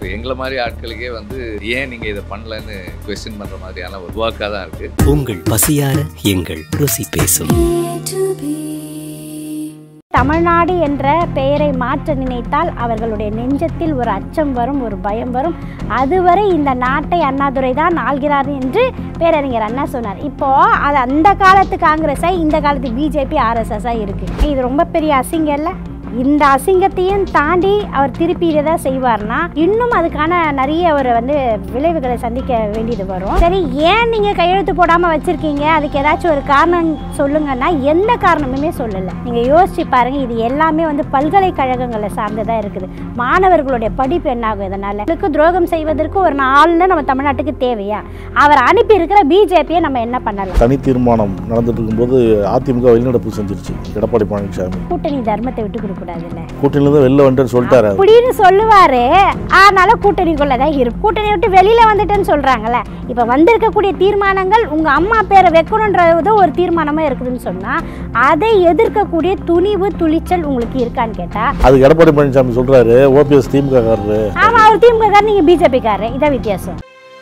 இப்போ எங்களை மாதிரி ஆட்களுக்கே வந்து ஏன் நீங்கள் இதை பண்ணலன்னு கொஸ்டின் பண்ணுற மாதிரியான ஒரு வாக்காக தான் இருக்குது உங்கள் பசியார எங்கள் ருசி பேசும் தமிழ்நாடு என்ற பெயரை மாற்ற நினைத்தால் அவர்களுடைய நெஞ்சத்தில் ஒரு அச்சம் வரும் ஒரு பயம் வரும் அதுவரை இந்த நாட்டை அண்ணாதுரை தான் ஆள்கிறார் என்று பேரறிஞர் அண்ணா சொன்னார் இப்போ அது அந்த காலத்து காங்கிரஸா இந்த காலத்து பிஜேபி ஆர்எஸ்எஸ்ஸா இருக்கு இது ரொம்ப பெரிய அசிங்கம் இல்லை இந்த அசிங்கத்தையும் தாண்டி அவர் திருப்பி இதை தான் செய்வார்னா இன்னும் அதுக்கான நிறைய ஒரு வந்து விளைவுகளை சந்திக்க வேண்டியது வரும் சரி ஏன் நீங்க கையெழுத்து போடாம வச்சிருக்கீங்க அதுக்கு ஏதாச்சும் ஒரு காரணம் சொல்லுங்கன்னா எந்த காரணமுமே சொல்லல நீங்க யோசிச்சு பாருங்க இது எல்லாமே வந்து பல்கலைக்கழகங்களை சார்ந்ததா இருக்குது மாணவர்களுடைய படிப்பு என்னாகும் இதனால இதுக்கு துரோகம் செய்வதற்கு ஒரு ஆளுநர் நம்ம தமிழ்நாட்டுக்கு தேவையா அவர் அனுப்பி இருக்கிற பிஜேபியை நம்ம என்ன பண்ணலாம் தனி தீர்மானம் நடந்துட்டு இருக்கும்போது அதிமுக வெளிநடப்பு செஞ்சிருச்சு எடப்பாடி பழனிசாமி கூட்டணி தர்மத்தை விட்டு கொடுக்க கூடாதுல்ல கூட்டணியிலிருந்து வெளில வந்துட்டேன்னு சொல்லிட்டாரு அவர். அப்படின்னு சொல்லுவாரு ஆனால கூட்டணிக்குள்ள தான் இருக்கு கூட்டணி விட்டு வெளியில வந்துட்டேன்னு சொல்றாங்கல்ல இப்ப வந்திருக்கக்கூடிய தீர்மானங்கள் உங்க அம்மா பேரை வைக்கணுன்றது ஒரு தீர்மானமா இருக்குதுன்னு சொன்னா அதை எதிர்க்கக்கூடிய துணிவு துணிச்சல் உங்களுக்கு இருக்கான்னு கேட்டா அதுக்கு எடப்பாடி பழனிசாமி சொல்றாரு ஓபிஎஸ் திமுக காரரு ஆமா அவர் திமுக நீங்க பிஜேபி காரரு இதான் வித்தியாசம்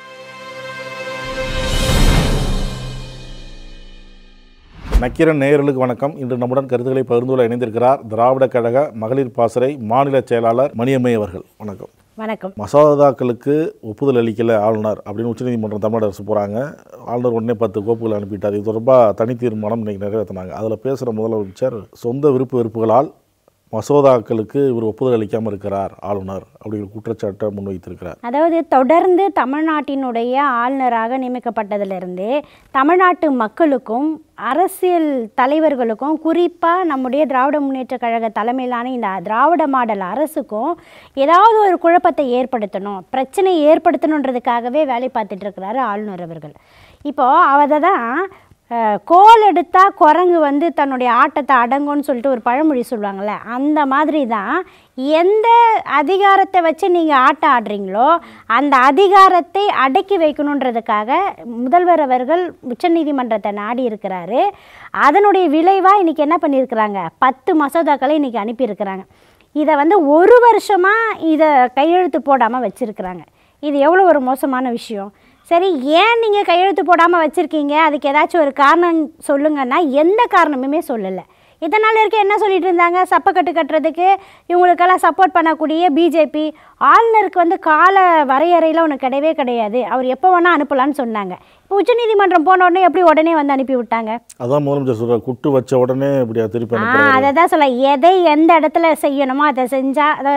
நக்கீரன் நேயர்களுக்கு வணக்கம் இன்று நம்முடன் கருத்துக்களை பகிர்ந்து கொள்ள இணைந்திருக்கிறார் திராவிட கழக மகளிர் பாசறை மாநில செயலாளர் மணியம்மை அவர்கள் வணக்கம் வணக்கம் மசோதாக்களுக்கு ஒப்புதல் அளிக்கல ஆளுநர் அப்படின்னு உச்சநீதிமன்றம் தமிழக அரசு போகிறாங்க ஆளுநர் உடனே பத்து கோப்புகள் அனுப்பிட்டார் இது தொடர்பாக தனி தீர்மானம் இன்னைக்கு நிறைவேற்றினாங்க அதில் பேசுகிற முதலமைச்சர் சொந்த விருப்பு வெறுப்புகளால் மசோதாக்களுக்கு இவர் ஒப்புதல் அளிக்காமல் இருக்கிறார் ஆளுநர் அப்படிங்கிற குற்றச்சாட்டை முன்வைத்திருக்கிறார் அதாவது தொடர்ந்து தமிழ்நாட்டினுடைய ஆளுநராக நியமிக்கப்பட்டதிலிருந்து தமிழ்நாட்டு மக்களுக்கும் அரசியல் தலைவர்களுக்கும் குறிப்பாக நம்முடைய திராவிட முன்னேற்ற கழக தலைமையிலான இந்த திராவிட மாடல் அரசுக்கும் ஏதாவது ஒரு குழப்பத்தை ஏற்படுத்தணும் பிரச்சனை ஏற்படுத்தணுன்றதுக்காகவே வேலை பார்த்துட்டு இருக்கிறாரு ஆளுநர் அவர்கள் இப்போது அதை தான் அஹ், கோல் எடுத்தா குரங்கு வந்து தன்னுடைய ஆட்டத்தை அடங்கும்னு சொல்லிட்டு ஒரு பழமொழி சொல்லுவாங்கள்ல அந்த மாதிரி தான் எந்த அதிகாரத்தை வச்சு நீங்கள் ஆட்டம் ஆடுறீங்களோ அந்த அதிகாரத்தை அடக்கி வைக்கணுன்றதுக்காக முதல்வர் அவர்கள் உச்சநீதிமன்றத்தை நாடி இருக்கிறாரு அதனுடைய விளைவாக இன்றைக்கி என்ன பண்ணியிருக்கிறாங்க பத்து மசோதாக்களை இன்றைக்கி அனுப்பியிருக்கிறாங்க இதை வந்து ஒரு வருஷமாக இதை கையெழுத்து போடாமல் வச்சுருக்கிறாங்க இது எவ்வளோ ஒரு மோசமான விஷயம் சரி ஏன் நீங்கள் கையெழுத்து போடாமல் வச்சுருக்கீங்க அதுக்கு ஏதாச்சும் ஒரு காரணம் சொல்லுங்கன்னா எந்த காரணமுமே சொல்லலை இதனால் இருக்க என்ன சொல்லிட்டு இருந்தாங்க சப்பக்கட்டு கட்டுறதுக்கு இவங்களுக்கெல்லாம் சப்போர்ட் பண்ணக்கூடிய பிஜேபி ஆளுநருக்கு வந்து கால வரையறையில் ஒன்று கிடையவே கிடையாது அவர் எப்போ வேணால் அனுப்பலான்னு சொன்னாங்க இப்போ உச்சநீதிமன்றம் போன உடனே எப்படி உடனே வந்து அனுப்பி விட்டாங்க அதான் முதலமைச்சர் சொல்றாரு குட்டு வச்ச உடனே இப்படியா திருப்பி ஆ அனுப்புறாரு அதை தான் சொல்ல எதை எந்த இடத்துல செய்யணுமோ அதை செஞ்சால் அதை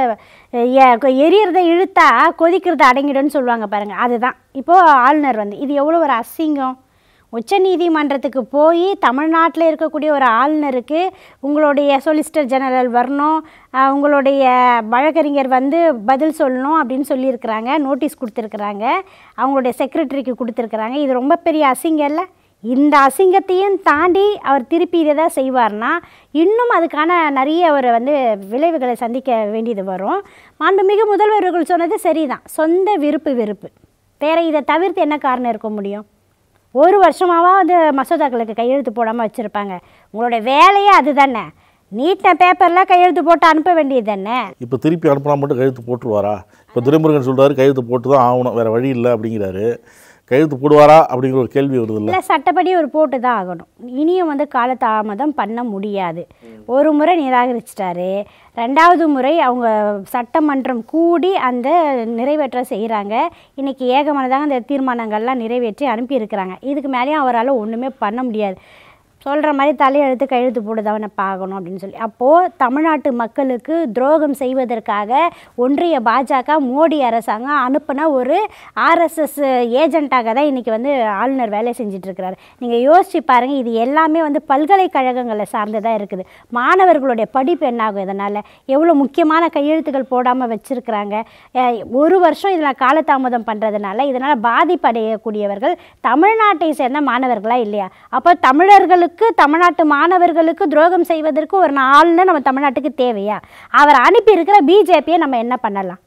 எ- எரியறதை இழுத்தா கொதிக்கிறது அடங்கிடும்னு சொல்லுவாங்க பாருங்கள் அதுதான் இப்போது ஆளுநர் வந்து இது எவ்வளோ ஒரு அசிங்கம் உச்சநீதிமன்றத்துக்கு போய் தமிழ்நாட்டில் இருக்கக்கூடிய ஒரு ஆளுநருக்கு உங்களுடைய சொலிசிட்டர் ஜெனரல் வரணும் அஹ், உங்களுடைய வழக்கறிஞர் வந்து பதில் சொல்லணும் அப்படின்னு சொல்லியிருக்கிறாங்க நோட்டீஸ் கொடுத்துருக்குறாங்க அவங்களுடைய செக்ரட்டரிக்கு கொடுத்துருக்குறாங்க இது ரொம்ப பெரிய அசிங்கம் இல்லை இந்த அசிங்கத்தையும் தாண்டி அவர் திருப்பி இதை தான் செய்வார்னா இன்னும் அதுக்கான நிறைய ஒரு வந்து விளைவுகளை சந்திக்க வேண்டியது வரும் மாண்புமிகு முதல்வர்கள் சொன்னது சரிதான் சொந்த விருப்பு வெறுப்பு வேற இதை தவிர்த்து என்ன காரணம் இருக்க முடியும் ஒரு வருஷமாவா வந்து மசோதாக்களுக்கு கையெழுத்து போடாமல் வச்சுருப்பாங்க உங்களோட வேலையே அதுதானே நீட்ட பேப்பரில் கையெழுத்து போட்டு அனுப்ப வேண்டியது தானே இப்போ திருப்பி அனுப்பினா மட்டும் கையெழுத்து போட்டுருவாரா இப்போ துரைமுருகன் சொல்றாரு கையெழுத்து போட்டு தான் ஆகணும் வேற வழி இல்லை அப்படிங்கிறாரு கையெழுத்து போடுவாரா அப்படிங்கிற ஒரு கேள்வி வருது இல்லை இல்லை சட்டப்படி ஒரு போட்டு தான் ஆகணும் இனியும் வந்து காலதாமதம் பண்ண முடியாது ஒரு முறை நிராகரிச்சிட்டாரு ரெண்டாவது முறை அவங்க சட்டமன்றம் கூடி அந்த நிறைவேற்ற செய்கிறாங்க இன்றைக்கி ஏகமனதாக அந்த தீர்மானங்கள்லாம் நிறைவேற்றி அனுப்பியிருக்கிறாங்க இதுக்கு மேலேயும் அவரால் ஒன்றுமே பண்ண முடியாது சொல்கிற மாதிரி தலையெழுத்து கையெழுத்து போடுதவனை பார்க்கணும் அப்படின்னு சொல்லி அப்போது தமிழ்நாட்டு மக்களுக்கு துரோகம் செய்வதற்காக ஒன்றிய பாஜக மோடி அரசாங்கம் அனுப்பின ஒரு ஆர்எஸ்எஸ் ஏஜெண்ட்டாக தான் இன்றைக்கி வந்து ஆளுநர் வேலை செஞ்சுட்டு இருக்கிறாரு நீங்கள் யோசிச்சு பாருங்கள் இது எல்லாமே வந்து பல்கலைக்கழகங்களை சார்ந்ததாக இருக்குது மாணவர்களுடைய படிப்பு என்னாகும் இதனால் எவ்வளோ முக்கியமான கையெழுத்துக்கள் போடாமல் வச்சுருக்கிறாங்க ஒரு வருஷம் இதில் காலதாமதம் பண்ணுறதுனால இதனால் பாதிப்படையக்கூடியவர்கள் தமிழ்நாட்டை சேர்ந்த மாணவர்களா இல்லையா அப்போ தமிழர்களுக்கு தமிழ்நாட்டு மாணவர்களுக்கு துரோகம் செய்வதற்கு ஒரு ஆளுநர் நம்ம தமிழ்நாட்டுக்கு தேவையா அவர் அனுப்பி இருக்கிற பிஜேபியை நம்ம என்ன பண்ணலாம்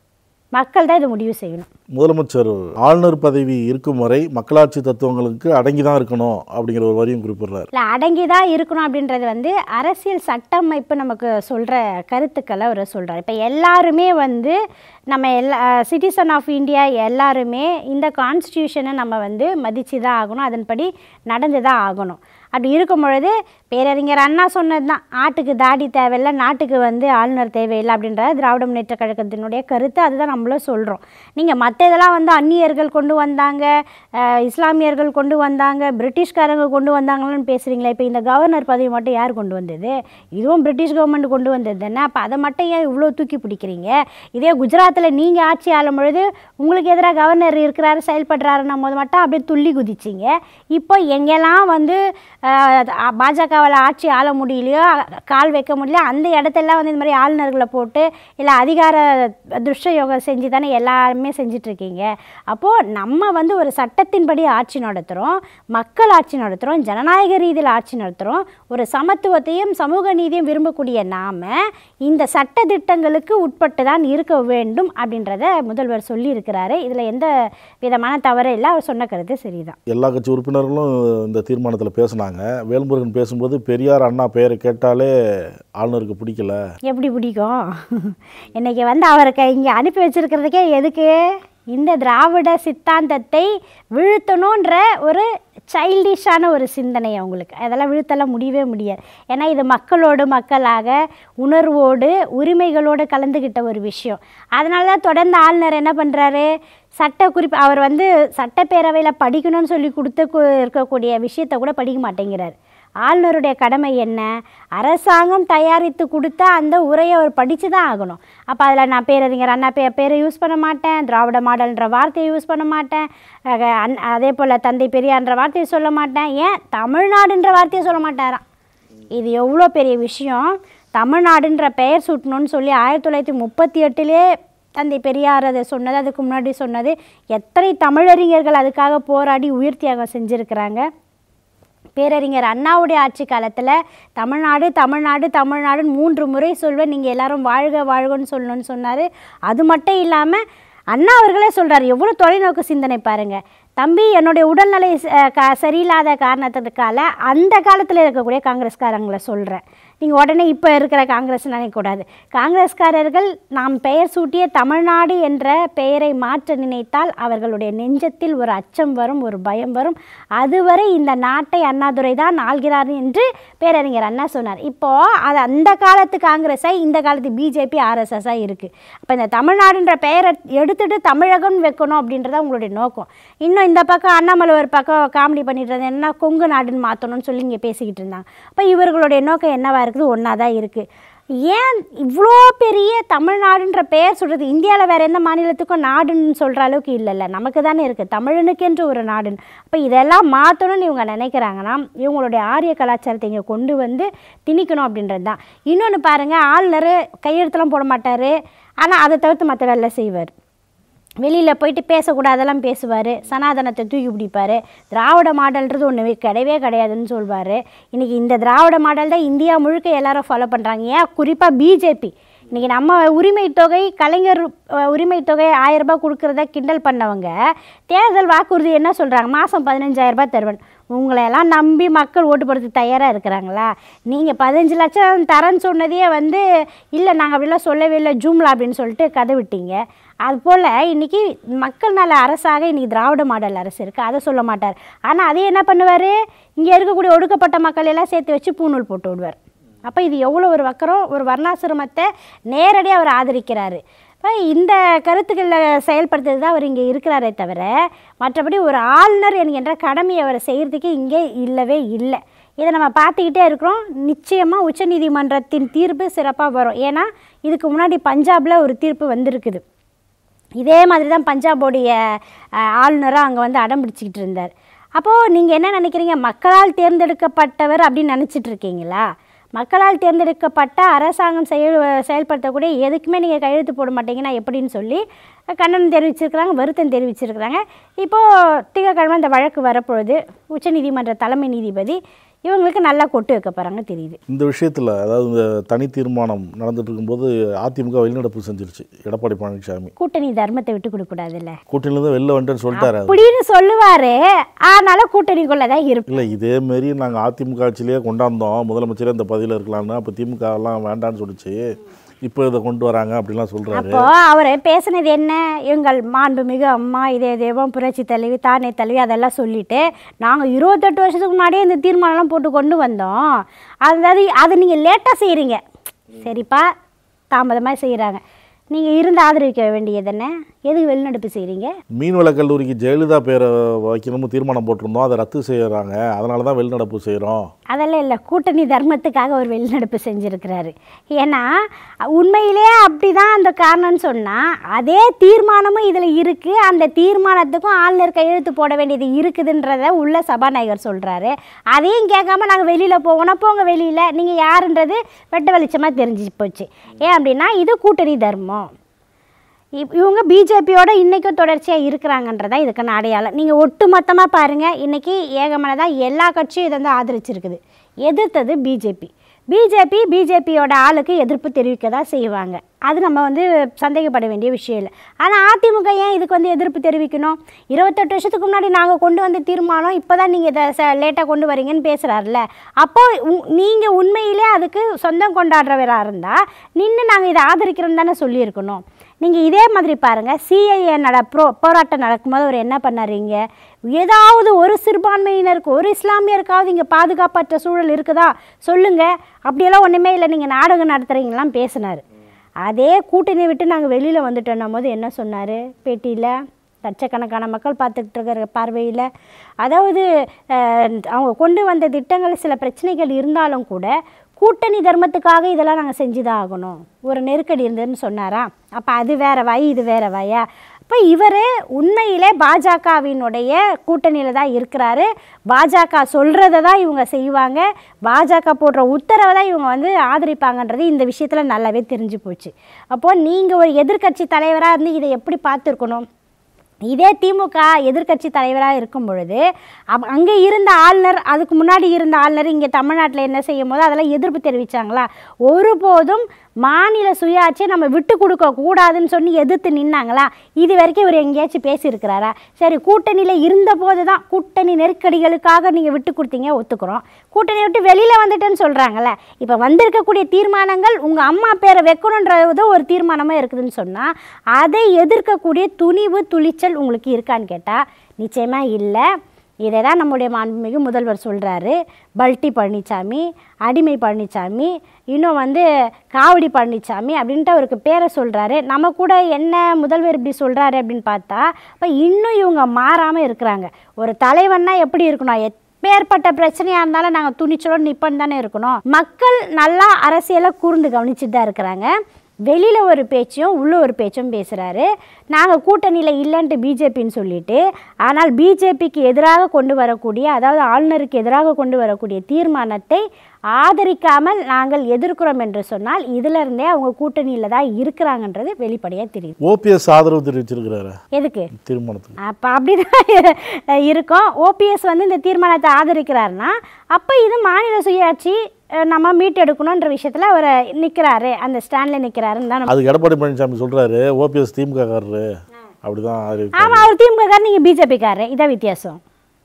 மக்கள் தான் இதை முடிவு செய்யணும் முதலமைச்சர் ஆளுநர் பதவி இருக்கும் வரை மக்களாட்சி தத்துவங்களுக்கு அடங்கி தான் இருக்கணும் அப்படிங்கிற ஒரு வரியும் குறிப்பிடுறாரு இல்லை அடங்கி தான் இருக்கணும் அப்படின்றது வந்து அரசியல் சட்டமைப்பு நமக்கு சொல்கிற கருத்துக்களை அவர் சொல்கிறார் இப்போ எல்லாருமே வந்து நம்ம எல்லா சிட்டிசன் ஆஃப் இந்தியா எல்லாருமே இந்த கான்ஸ்டியூஷனை நம்ம வந்து மதித்து தான் ஆகணும் அதன்படி நடந்து தான் ஆகணும் அப்படி இருக்கும் பொழுது பேரறிஞர் அண்ணா சொன்னது தான் ஆட்டுக்கு தாடி தேவையில்லை நாட்டுக்கு வந்து ஆளுநர் தேவையில்லை அப்படின்ற திராவிட முன்னேற்ற கழகத்தினுடைய கருத்து அதுதான் நம்மளும் சொல்கிறோம் நீங்கள் மற்ற இதெல்லாம் வந்து அந்நியர்கள் கொண்டு வந்தாங்க அஹ், இஸ்லாமியர்கள் கொண்டு வந்தாங்க பிரிட்டிஷ்காரங்க கொண்டு வந்தாங்கன்னு பேசுகிறீங்களா இப்போ இந்த கவர்னர் பதவி மட்டும் யார் கொண்டு வந்தது இதுவும் பிரிட்டிஷ் கவர்மெண்ட் கொண்டு வந்தது தானே அப்போ அதை மட்டும் ஏன் இவ்வளோ தூக்கி பிடிக்கிறீங்க இதே குஜராத்தில் நீங்கள் ஆட்சி ஆளும் பொழுது உங்களுக்கு எதிராக கவர்னர் இருக்கிறாரு செயல்படுறாருன்னும் போது மட்டும் அப்படியே துள்ளி குதிச்சிங்க இப்போ எங்கெல்லாம் வந்து பாஜகவால் ஆட்சி ஆள முடியலையோ கால் வைக்க முடியல அந்த இடத்தெல்லாம் வந்து இந்த மாதிரி ஆளுநர்களை போட்டு இல்லை அதிகார துஷ்ட யோகம் செஞ்சு தானே எல்லாருமே செஞ்சிட்ருக்கீங்க அப்போது நம்ம வந்து ஒரு சட்டத்தின்படி ஆட்சி நடத்துகிறோம் மக்கள் ஆட்சி நடத்துகிறோம் ஜனநாயக ரீதியில் ஆட்சி நடத்துகிறோம் ஒரு சமத்துவத்தையும் சமூக நீதியும் விரும்பக்கூடிய நாம் இந்த சட்ட திட்டங்களுக்கு உட்பட்டு தான் இருக்க வேண்டும் அப்படின்றத முதல்வர் சொல்லியிருக்கிறாரு இதில் எந்த விதமான தவறு இல்லை அவர் சொன்ன கருத்து சரிதான் எல்லா கட்சி உறுப்பினர்களும் இந்த தீர்மானத்தில் பேசுனாங்க வேல்முருகன் பேசும்போது பெரியார் அண்ணா பெயரை கேட்டாலே ஆளுநருக்கு பிடிக்கல எப்படி பிடிக்கும் இன்னைக்கு வந்து அவருக்கு இங்கே அனுப்பி வச்சிருக்கிறதுக்கே எதுக்கு இந்த திராவிட சித்தாந்தத்தை வீழ்த்தணுன்ற ஒரு சைல்டிஷான ஒரு சிந்தனை அவங்களுக்கு அதெல்லாம் வீழ்த்தலாம் முடியவே முடியாது ஏன்னா இது மக்களோடு மக்களாக உணர்வோடு உரிமைகளோடு கலந்துக்கிட்ட ஒரு விஷயம் அதனால தான் தொடர்ந்து ஆளுநர் என்ன பண்ணுறாரு சட்ட குறிப்பு அவர் வந்து சட்டப்பேரவையில் படிக்கணும்னு சொல்லி கொடுத்து கு- இருக்கக்கூடிய விஷயத்தை கூட படிக்க மாட்டேங்கிறார் ஆளுநருடைய கடமை என்ன அரசாங்கம் தயாரித்து கொடுத்த அந்த உரையை அவர் படித்து தான் ஆகணும் அப்போ அதில் நான் பேரறிஞர் அண்ணா பே பேரை யூஸ் பண்ண மாட்டேன் திராவிட மாடல்ன்ற வார்த்தையை யூஸ் பண்ண மாட்டேன் அஹ் அன்- அதே போல் தந்தை பெரியார்ன்ற வார்த்தையை சொல்ல மாட்டேன் ஏன் தமிழ்நாடுன்ற வார்த்தையை சொல்ல மாட்டாராம் இது எவ்வளோ பெரிய விஷயம் தமிழ்நாடுன்ற பெயர் சூட்டணும்னு சொல்லி ஆயிரத்தி தொள்ளாயிரத்தி முப்பத்தி எட்டுலேயே தந்தை பெரியார் அதை சொன்னது அதுக்கு முன்னாடி சொன்னது எத்தனை தமிழறிஞர்கள் அதுக்காக போராடி உயிர் தியாகம் செஞ்சுருக்கிறாங்க பேரறிஞர் அண்ணாவுடைய ஆட்சி காலத்தில் தமிழ்நாடு தமிழ்நாடு தமிழ்நாடுன்னு மூன்று முறை சொல்வேன் நீங்கள் எல்லாரும் வாழ்க வாழ்கன்னு சொல்லணும்னு சொன்னார் அது மட்டும் இல்லாமல் அண்ணா அவர்களே சொல்றாரு எவ்வளோ தொலைநோக்கு சிந்தனை பாருங்க தம்பி என்னுடைய உடல்நிலை அஹ், க சரியில்லாத காரணத்துக்கால அந்த காலத்தில் இருக்கக்கூடிய காங்கிரஸ்காரங்களை சொல்கிறேன் நீங்கள் உடனே இப்போ இருக்கிற காங்கிரஸ் நினைக்கக்கூடாது காங்கிரஸ்காரர்கள் நாம் பெயர் சூட்டிய தமிழ்நாடு என்ற பெயரை மாற்ற நினைத்தால் அவர்களுடைய நெஞ்சத்தில் ஒரு அச்சம் வரும் ஒரு பயம் வரும் அதுவரை இந்த நாட்டை அண்ணாதுரை தான் ஆள்கிறார் என்று பேரறிஞர் அண்ணா சொன்னார் இப்போது அது அந்த காலத்து காங்கிரஸை இந்த காலத்து பிஜேபி ஆர்எஸ்எஸ்ஸாக இருக்குது அப்போ இந்த தமிழ்நாடுன்ற பெயரை எடுத்துட்டு தமிழகம் வைக்கணும் அப்படின்றத உங்களுடைய நோக்கம் இன்னும் இந்த பக்கம் அண்ணாமலை ஒரு பக்கம் காமெடி பண்ணிட்டு இருந்தது என்ன கொங்கு நாடுன்னு மாற்றணும்னு சொல்லி இங்கே பேசிக்கிட்டு இருந்தாங்க அப்போ இவர்களுடைய நோக்கம் என்னவா இருக்குது ஒன்றா தான் இருக்குது ஏன் இவ்வளோ பெரிய தமிழ்நாடுன்ற பெயர் சொல்கிறது இந்தியாவில் வேறு எந்த மாநிலத்துக்கும் நாடுன்னு சொல்கிற அளவுக்கு இல்லைல்ல நமக்கு தானே இருக்குது தமிழனுக்கென்று ஒரு நாடுன்னு அப்போ இதெல்லாம் மாற்றணும்னு இவங்க நினைக்கிறாங்கன்னா இவங்களுடைய ஆரிய கலாச்சாரத்தை இங்கே கொண்டு வந்து திணிக்கணும் அப்படின்றது தான் இன்னொன்று பாருங்கள் ஆளுநர் கையெழுத்தெல்லாம் போட மாட்டார் ஆனால் அதை தவிர்த்து மற்ற வேலை செய்வார் வெளியில் போயிட்டு பேசக்கூடாதெல்லாம் பேசுவார் சனாதனத்தை தூக்கி பிடிப்பார் திராவிட மாடல்ன்றது ஒன்று கிடையவே கிடையாதுன்னு சொல்வார் இன்றைக்கி இந்த திராவிட மாடல் தான் இந்தியா முழுக்க எல்லாரும் ஃபாலோ பண்ணுறாங்க ஏன் குறிப்பாக பிஜேபி இன்றைக்கி நம்ம உரிமை தொகை கலைஞர் அஹ், உரிமை தொகை ஆயிரம் ரூபாய் கொடுக்குறத கிண்டல் பண்ணவங்க தேர்தல் வாக்குறுதி என்ன சொல்கிறாங்க மாதம் பதினஞ்சாயிரம் ரூபாய் தருவேன் உங்களையெல்லாம் நம்பி மக்கள் ஓட்டு போடுறதுக்கு தயாராக இருக்கிறாங்களா நீங்கள் பதினஞ்சு லட்சம் தரேன்னு சொன்னதையே வந்து இல்லை நாங்கள் அப்படிலாம் சொல்லவே இல்லை ஜூம்லா அப்படின்னு சொல்லிட்டு கதை விட்டீங்க அதுபோல் இன்றைக்கி மக்கள் நல அரசாக இன்றைக்கி திராவிட மாடல் அரசு இருக்குது அதை சொல்ல மாட்டார் ஆனால் அதே என்ன பண்ணுவார் இங்கே இருக்கக்கூடிய ஒடுக்கப்பட்ட மக்கள் எல்லாம் சேர்த்து வச்சு பூணூல் போட்டு விடுவார் அப்போ இது எவ்வளோ ஒரு வக்கரம் ஒரு வர்ணாசிரமத்தை நேரடியாக அவர் ஆதரிக்கிறாரு இப்போ இந்த கருத்துக்களில் செயல்படுத்துறது தான் அவர் இங்கே இருக்கிறாரே தவிர மற்றபடி ஒரு ஆளுநர் என்கின்ற கடமையை அவர் செய்கிறதுக்கு இங்கே இல்லவே இல்லை இதை நம்ம பார்த்துக்கிட்டே இருக்கிறோம் நிச்சயமாக உச்சநீதிமன்றத்தின் தீர்ப்பு சிறப்பாக வரும் ஏன்னா இதுக்கு முன்னாடி பஞ்சாபில் ஒரு தீர்ப்பு வந்திருக்குது இதே மாதிரி தான் பஞ்சாபோடைய ஆளுநராக அங்கே வந்து அடம் பிடிச்சிக்கிட்டு இருந்தார் அப்போது நீங்கள் என்ன நினைக்கிறீங்க மக்களால் தேர்ந்தெடுக்கப்பட்டவர் அப்படின்னு நினச்சிட்டு இருக்கீங்களா மக்களால் தேர்ந்தெடுக்கப்பட்ட அரசாங்கம் செயல் செயல்படுத்தக்கூடிய எதுக்குமே நீங்கள் கையெழுத்து போட மாட்டீங்கன்னா எப்படின்னு சொல்லி கண்டனம் தெரிவிச்சிருக்கிறாங்க வருத்தம் தெரிவிச்சிருக்கிறாங்க இப்போது திங்கட்கிழமை இந்த வழக்கு வரப்பொழுது உச்சநீதிமன்ற தலைமை நீதிபதி இவங்களுக்கு நல்லா கொட்டு வைக்க போகிறாங்க தெரியுது இந்த விஷயத்தில் அதாவது இந்த தனி தீர்மானம் நடந்துட்டு இருக்கும்போது அதிமுக வெளிநடப்பு செஞ்சிருச்சு எடப்பாடி பழனிசாமி கூட்டணி தர்மத்தை விட்டு கொடுக்கக்கூடாதுல்ல கூட்டணியிலேருந்து வெளில வந்துட்டேன்னு சொல்லிட்டாரு அவர் அப்படின்னு சொல்லுவாரு ஆனால கூட்டணிக்குள்ள தான் இருப்போம் இல்லை இதே மாரி நாங்கள் அதிமுக ஆட்சியிலேயே கொண்டாந்தோம் முதலமைச்சரே இந்த பதவியில் இருக்கலாம்னு அப்போ திமுக எல்லாம் வேண்டான்னு சொல்லிச்சு இப்போ இதை கொண்டு வராங்க அப்படிலாம் சொல்கிறாரு அப்போ அவர் பேசுனது என்ன எங்கள் மாண்புமிகு அம்மா இதே தெய்வம் புரட்சி தலைவி தானே தலைவி அதெல்லாம் சொல்லிட்டு நாங்கள் இருபத்தெட்டு வருஷத்துக்கு முன்னாடியே இந்த தீர்மானம்லாம் போட்டு கொண்டு வந்தோம் அதாவது அதை நீங்கள் லேட்டாக செய்கிறீங்க சரிப்பா தாமதமாக செய்கிறாங்க நீங்கள் இருந்து ஆதரிக்க வேண்டியது என்ன எதுக்கு வெளிநடப்பு செய்கிறீங்க மீன்வள கல்லூரிக்கு ஜெயலலிதா பேரை வைக்கணும்னு தீர்மானம் போட்டிருந்தோம் அதை ரத்து செய்கிறாங்க அதனால தான் வெளிநடப்பு செய்கிறோம் அதெல்லாம் இல்லை கூட்டணி தர்மத்துக்காக ஒரு வெளிநடப்பு செஞ்சுருக்கிறாரு ஏன்னா உண்மையிலே அப்படி தான் அந்த காரணம்னு சொன்னால் அதே தீர்மானமும் இதில் இருக்குது அந்த தீர்மானத்துக்கும் ஆளுநர் கையெழுத்து போட வேண்டியது இருக்குதுன்றத உள்ள சபாநாயகர் சொல்கிறாரு அதையும் கேட்காம நாங்கள் வெளியில் போவோம்னா போங்க வெளியில் நீங்கள் யாருன்றது வெட்ட வெளிச்சமாக தெரிஞ்சு போச்சு ஏன் அப்படின்னா இது கூட்டணி தர்மம் இப்- இவங்க பிஜேபியோட இன்றைக்கும் தொடர்ச்சியாக இருக்கிறாங்கன்றதான் இதுக்கான அடையாளம் நீங்கள் ஒட்டு மொத்தமாக பாருங்கள் இன்றைக்கி ஏகமனதாக எல்லா கட்சியும் இதை வந்து ஆதரிச்சிருக்குது எதிர்த்தது பிஜேபி பிஜேபி பிஜேபியோட ஆளுக்கு எதிர்ப்பு தெரிவிக்க தான் செய்வாங்க அது நம்ம வந்து சந்தேகப்பட வேண்டிய விஷயம் இல்லை ஆனால் அதிமுக ஏன் இதுக்கு வந்து எதிர்ப்பு தெரிவிக்கணும் இருபத்தெட்டு வருஷத்துக்கு முன்னாடி நாங்கள் கொண்டு வந்த தீர்மானம் இப்போ தான் நீங்கள் இதை ச லேட்டாக கொண்டு வரீங்கன்னு பேசுகிறாருல அப்போ நீங்கள் உண்மையிலே அதுக்கு சொந்தம் கொண்டாடுறவராக இருந்தால் நின்று நாங்கள் இதை ஆதரிக்கிறோம் தானே சொல்லியிருக்கணும் நீங்கள் இதே மாதிரி பாருங்கள் சிஐஏ நட ப்ரோ போராட்டம் நடக்கும்போது அவர் என்ன பண்ணாருங்க ஏதாவது ஒரு சிறுபான்மையினருக்கு ஒரு இஸ்லாமியருக்காவது இங்கே பாதுகாப்பற்ற சூழல் இருக்குதா சொல்லுங்கள் அப்படியெல்லாம் ஒன்றுமே இல்லை நீங்கள் நாடகம் நடத்துகிறீங்களாம் பேசினார் அதே கூட்டணி விட்டு நாங்கள் வெளியில் வந்துட்டோன்னும் போது என்ன சொன்னார் பேட்டியில் லட்சக்கணக்கான மக்கள் பார்த்துக்கிட்டு இருக்கிற பார்வையில் அதாவது அஹ், அவங்க கொண்டு வந்த திட்டங்கள் சில பிரச்சனைகள் இருந்தாலும் கூட கூட்டணி தர்மத்துக்காக இதெல்லாம் நாங்கள் செஞ்சு தான் ஆகணும் ஒரு நெருக்கடி இருந்ததுன்னு சொன்னாரா அப்போ அது வேற வாய் இது வேற வாயா அப்போ இவர் உண்மையிலே பாஜகவினுடைய கூட்டணியில் தான் இருக்கிறாரு பாஜக சொல்கிறத தான் இவங்க செய்வாங்க பாஜக போடுற உத்தரவை தான் இவங்க வந்து ஆதரிப்பாங்கன்றது இந்த விஷயத்தில் நல்லாவே தெரிஞ்சு போச்சு அப்போது நீங்கள் ஒரு எதிர்க்கட்சி தலைவராக இருந்து இதை எப்படி பார்த்துருக்கணும் இதே திமுக எதிர்க்கட்சி தலைவராக இருக்கும் பொழுது அப் அங்கே இருந்த ஆளுநர் அதுக்கு முன்னாடி இருந்த ஆளுநர் இங்கே தமிழ்நாட்டில் என்ன செய்யும் போது அதெல்லாம் எதிர்ப்பு தெரிவித்தாங்களா ஒருபோதும் மாநில சுயாட்சியை நம்ம விட்டு கொடுக்க கூடாதுன்னு சொல்லி எதிர்த்து நின்னாங்களா இது வரைக்கும் இவர் எங்கேயாச்சும் பேசியிருக்கிறாரா சரி கூட்டணியில் இருந்தபோது தான் கூட்டணி நெருக்கடிகளுக்காக நீங்கள் விட்டு கொடுத்தீங்க ஒத்துக்கிறோம் கூட்டணி விட்டு வெளியில் வந்துட்டேன்னு சொல்கிறாங்கல்ல இப்போ வந்திருக்கக்கூடிய தீர்மானங்கள் உங்கள் அம்மா பேரை வைக்கணுன்றது ஒரு தீர்மானமாக இருக்குதுன்னு சொன்னால் அதை எதிர்க்கக்கூடிய துணிவு துணிச்சல் உங்களுக்கு இருக்கான்னு கேட்டால் நிச்சயமாக இல்லை இதை தான் நம்முடைய மாண்புமிகு முதல்வர் சொல்கிறாரு பல்டி பழனிசாமி அடிமை பழனிசாமி இன்னும் வந்து காவடி பழனிசாமி அப்படின்ட்டு அவருக்கு பேரை சொல்கிறாரு நம்ம கூட என்ன முதல்வர் இப்படி சொல்கிறாரு அப்படின்னு பார்த்தா இப்போ இன்னும் இவங்க மாறாமல் இருக்கிறாங்க ஒரு தலைவன்னா எப்படி இருக்கணும் எப்பேற்பட்ட பிரச்சனையாக இருந்தாலும் நாங்கள் துணிச்சலோடு நிற்போன்னு தானே இருக்கணும் மக்கள் நல்லா அரசியலை கூர்ந்து கவனிச்சுட்டு தான் இருக்கிறாங்க வெளியில் ஒரு பேச்சும் உள்ள ஒரு பேச்சும் பேசுகிறாரு நாங்கள் கூட்டணியில் இல்லைன்ட்டு பிஜேபின்னு சொல்லிட்டு ஆனால் பிஜேபிக்கு எதிராக கொண்டு வரக்கூடிய அதாவது ஆளுநருக்கு எதிராக கொண்டு வரக்கூடிய தீர்மானத்தை ஆதரிக்காமல் நாங்கள் எதிர்க்கிறோம் என்று சொன்னால் இதிலிருந்தே அவங்க கூட்டணியில் தான் இருக்கிறாங்கன்றது வெளிப்படையாக தெரியுது ஓபிஎஸ் ஆதரவு தெரிவிச்சிருக்கிறாரு எதுக்கு தீர்மானத்துக்கு அப்போ அப்படிதான் இருக்கும் ஓபிஎஸ் வந்து இந்த தீர்மானத்தை ஆதரிக்கிறாருன்னா அப்போ இது மாநில சுயாட்சி அஹ், நம்ம மீட்டெடுக்கணுன்ற விஷயத்தில் அவர் நிற்கிறாரு அந்த ஸ்டாண்டில் நிற்கிறாருன்னு தான் நம்ம- அதுக்கு எடப்பாடி பழனிசாமி சொல்றாரு ஓபிஎஸ் திமுக காரரு அப்படிதான் ஆதரித்தாரு. ஆமாம் அவர் திமுககாரர் நீங்கள் பிஜேபிக்காரரு இதான் வித்தியாசம்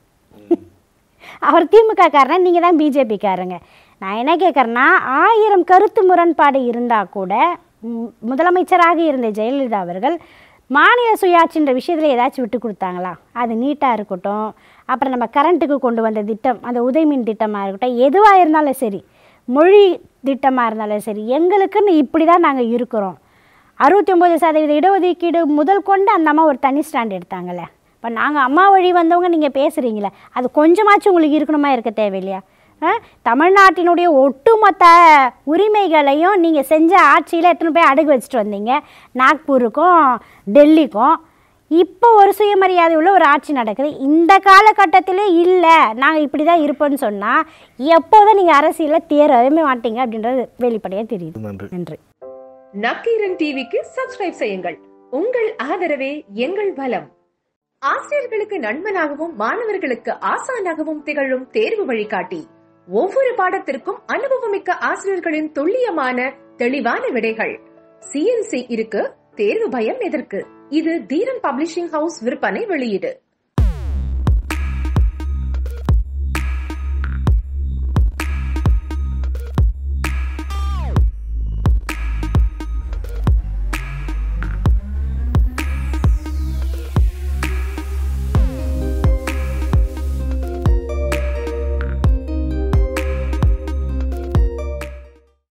அவர் திமுக காரன் நீங்கள் தான் பிஜேபிக்காரங்க நான் என்ன கேட்குறேன்னா ஆயிரம் கருத்து முரண்பாடு இருந்தால் கூட ம், முதலமைச்சராக இருந்த ஜெயலலிதா அவர்கள் மாநில சுயாட்சின்ற விஷயத்தில் ஏதாச்சும் விட்டு கொடுத்தாங்களா அது நீட்டாக இருக்கட்டும் அப்புறம் நம்ம கரண்ட்டுக்கு கொண்டு வந்த திட்டம் அந்த உதயமின் திட்டமாக இருக்கட்டும் எதுவாக இருந்தாலும் சரி மொழி திட்டமாக இருந்தாலும் சரி எங்களுக்குன்னு இப்படி தான் நாங்கள் இருக்கிறோம் அறுபத்தி ஒம்பது சதவீத இடஒதுக்கீடு முதல் கொண்டு அந்த அம்மா ஒரு தனி ஸ்டாண்ட் எடுத்தாங்கல்ல இப்போ நாங்கள் அம்மா வழி வந்தவங்க நீங்கள் பேசுகிறீங்களே அது கொஞ்சமாச்சும் உங்களுக்கு இருக்கணுமா இருக்க தேவையில்லையா ஆ? தமிழ்நாட்டினுடைய ஒட்டுமொத்த உரிமைகளையும் நீங்கள் செஞ்ச ஆட்சியில் எத்தனை போய் அடகு வச்சுட்டு வந்தீங்க நாக்பூருக்கும் டெல்லிக்கும் இப்போ ஒரு சுயமரியாதை உள்ள ஒரு ஆட்சி நடக்குது இந்த காலகட்டத்திலே இல்லை நாங்கள் இப்படி தான் இருப்போம்னு சொன்னால் எப்போதும் நீங்கள் அரசியலில் தேரவே மாட்டீங்க அப்படின்றது வெளிப்படையாக தெரியுது நன்றி நன்றி நக்கீரன் டிவிக்கு சப்ஸ்கிரைப் செய்யுங்கள் உங்கள் ஆதரவே எங்கள் பலம் ஆசிரியர்களுக்கு நண்பனாகவும் மாணவர்களுக்கு ஆசானாகவும் திகழும் தேர்வு வழிகாட்டி ஒவ்வொரு பாடத்திற்கும் அனுபவமிக்க ஆசிரியர்களின் துல்லியமான தெளிவான விடைகள் சிஎன்சி இருக்கு தேர்வு பயம் எதற்கு இது தீரன் பப்ளிஷிங் ஹவுஸ் விற்பனை வெளியீடு